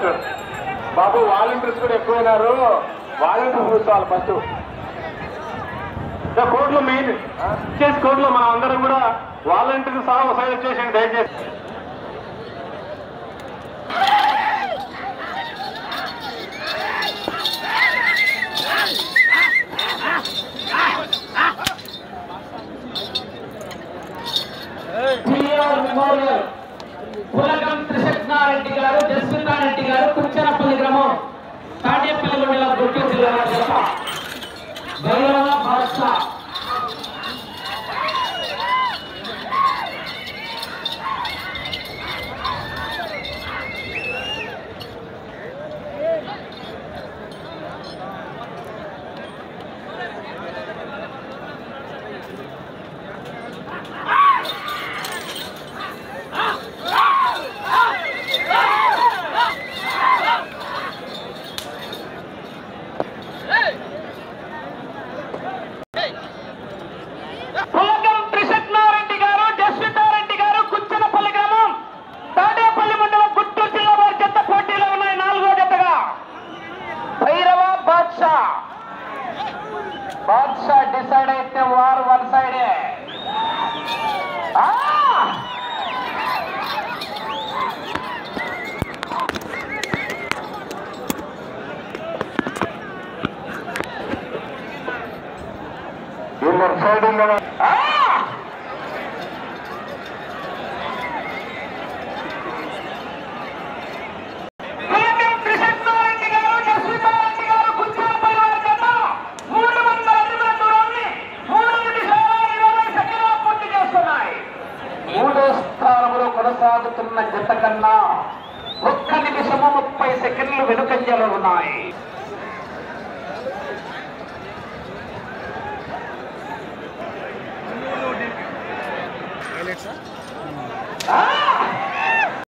కూర్చోండి బాబు వాలంటీర్స్ కూడా ఎక్కువైనారు వాలంటీర్స్ కూర్చోవాలి ఫస్ట్ కోర్టులో మెయిన్ చేసి కోర్టులో మనం అందరం కూడా వాలంటీర్ సహా ఒక సైడ్ వచ్చేసండి దయచేసి టీఆర్ మెమోరియల్ పులకం త్రిశక్నారెడ్డి గారు జస్వితారెడ్డి గారు కుచ్చనపల్లి గ్రామం తాడేపల్లి మండలం గుంటూరు జిల్లా జత భైరవ భాష పులకం త్రిశక్నారెడ్డి గారు జస్వితారెడ్డి గారు కుచ్చనపల్లి గ్రామం తాడేపల్లి మండలం గుంటూరు జిల్లా వారి జత పోటీలో ఉన్నాయి నాలుగో జతగా భైరవ బాద్షా బాద్షా డిసైడ్ అయితే వారు వన్ సైడే ఆ! వీళ్ళు సైడ్ ఉందా ఆ! పులకం త్రిశక్నారెడ్డి గారు జస్వితారెడ్డి గారు కుచ్చనపల్లి వారి జత మూడు వందల అడుగుల దూరాన్ని మూడు నిమిషాల ఇరవై సెకండ్ల పూర్తి చేస్తున్నాయి మూడో స్థానంలో కొనసాగుతున్న జత కన్నా ఒక్క నిమిషము ముప్పై సెకండ్లు వెనుకంజలో ఉన్నాయి ఆ!